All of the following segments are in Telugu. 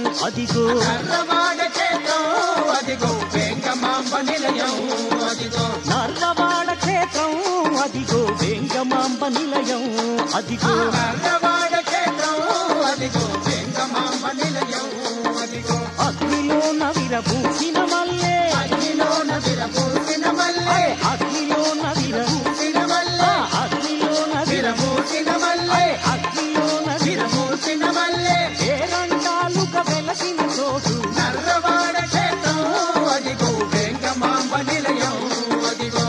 అదిగో నర్రవాడ క్షేత్రం అదిగో వెంగమాంబ నిలయం అదిగో నర్రవాడ క్షేత్రం అదిగో వెంగమాంబ నిలయం అదిగో నర్రవాడ క్షేత్రం అదిగో వెంగమాంబ నిలయం అదిగో అగ్నిలో నవిరబూసిన మల్లే అగ్నిలోన విరబూసిన మల్లె అగ్నిలో నవిర పూసిన మల్లె అగ్నిలో నవిర విరబూసిన మల్లె అగ్నిలో నవిర విరబూసిన మల్లె ఏరంటాలుగా వెలసిన చోటు నర్రవాడ క్షేత్రం అదిగో వెంగమాంబ నిలయం అదిగో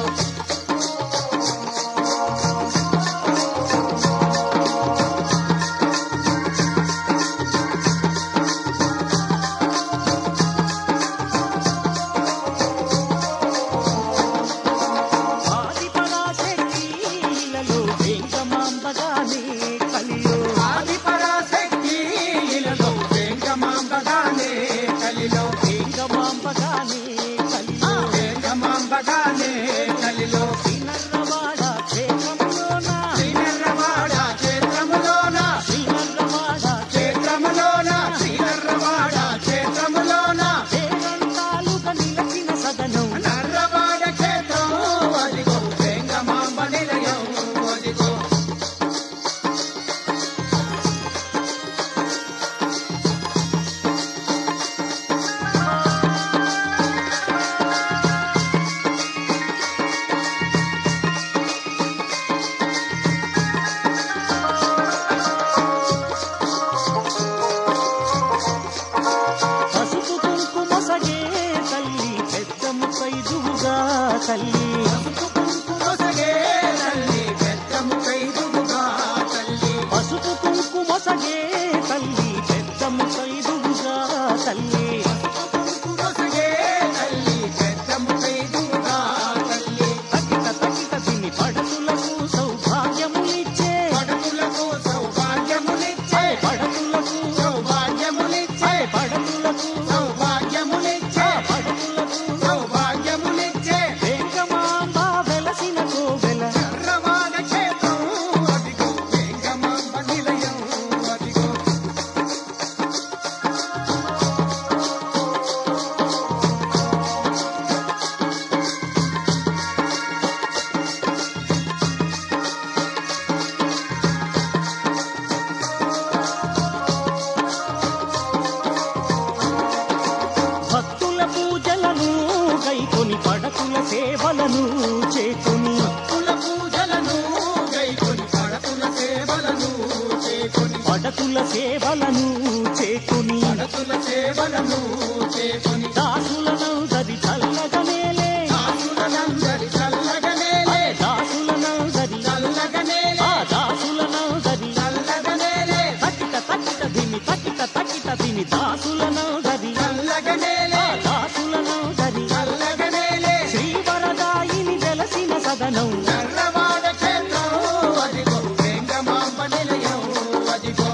ఆదిపరాశక్తి ఇలలో వెంగమాంబగానే కలిలో ఆదిపరాశక్తి ఇలలో వెంగమాంబగానే కలిలో వెంగమాంబగానే కలిలో వెంగమాంబగానే కలిలో శ్రీనర్రవాడ క్షేత్రములోన శ్రీనర్రవాడ క్షేత్రములోన శ్రీనర్రవాడ క్షేత్రములోన శ్రీనర్రవాడ క్షేత్రములోన ఏరంటాలుగా నిలచిన సదనం నర్రవాడ క్షేత్రం అదిగో వెంగమాంబ నిలయం అదిగో పసుపు కుంకుమ సగే తల్లి పెద్ద ముత్తైదువుగా తల్లి కుంకుమసగే తల్లి పెద్దము కైదుగా తల్లి పసుపు కుంకుమ సగే తల్లి పెద్ద ముత్తైదువుగా తల్లి కుంకుమసగే తల్లి పెద్దము కైదుగా తల్లి తకిట తకిట తిని పడతులకు సౌభాగ్యములిచ్చే పడతులకు సౌభాగ్యములిచ్చే పడతులకు సౌభాగ్యములిచ్చే పడతులకు సౌభాగ్యములిచ్చే పడతులకు సౌభాగ్యములిచ్చే వెంకమాంబ వెలసిన కోవెల చర్రవాడ క్షేత్రం అదిగో వెంగమాంబ నిలయం అదిగో భక్తుల పూజలను గైకొని పడతుల సేవలను చేకొని కుల పూజలను గైకొని పడతుల సేవలను చేకొని పడతుల సేవలను చేకొని పడతుల సేవలను చేకొని దాసులను దరి చల్లగనేలే దాసులనందరి చల్లగనేలే దాసులను దరి చల్లగనేలే ఆ దాసులను దరి చల్లగనేలే తకిట తకిట దిని తకిట తకిట దిని దాసులను దరి చల్లగనేలే ఆ దాసులను దరి చల్లగనేలే శ్రీవరదాయిని వెలసిన సదనం నర్రవాడ క్షేత్రం అదిగో వెంగమాంబ నిలయం అదిగో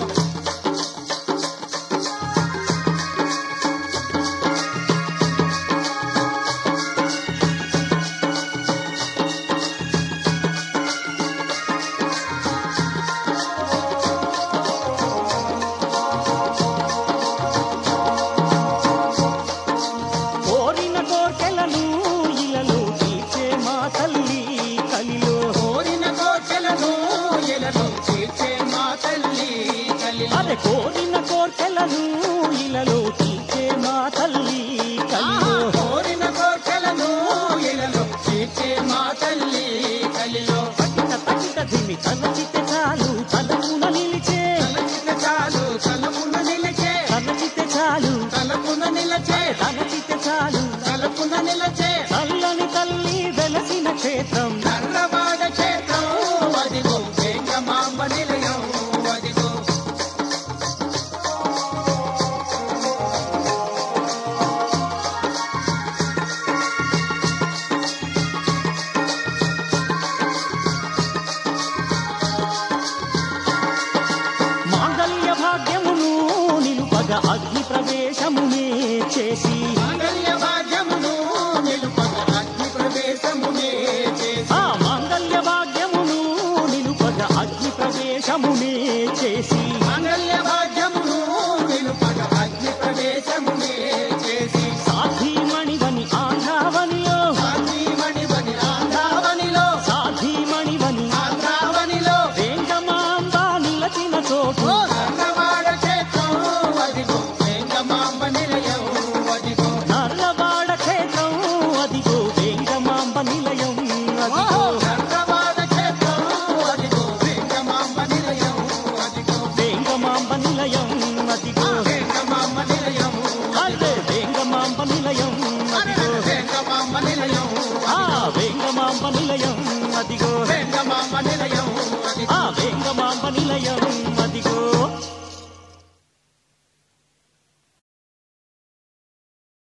కోరిన కోర్కెలను ఇలలో తీర్చే మా తల్లి కలిలో కోరిన కోటలను ఎలలో తీర్చే మా తల్లి కలిలో అదే కోరిన కోర్కెలను ఇలలో తీర్చే మా తల్లి కలిలో కోరిన కోటలను ఎలలో తీర్చే మా తల్లి కలిలో తకిట తకిట దిమి తలచితే చాలు తలపున నిలిచే తలచిన చాలు తలపున నిలచే తలచితే చాలు తలపున నిలచే తలచితే చాలు తలపున నిలచే చల్లని తల్లి వెలసిన క్షేత్రం నర్రవాడ క్షేత్రం అదిగో వెంగమాంబ నిలయం అదిగో మాంగళ్య భాగ్యమును నిలుపగ అగ్ని ప్రవేశమునే చేసి మాంగళ్య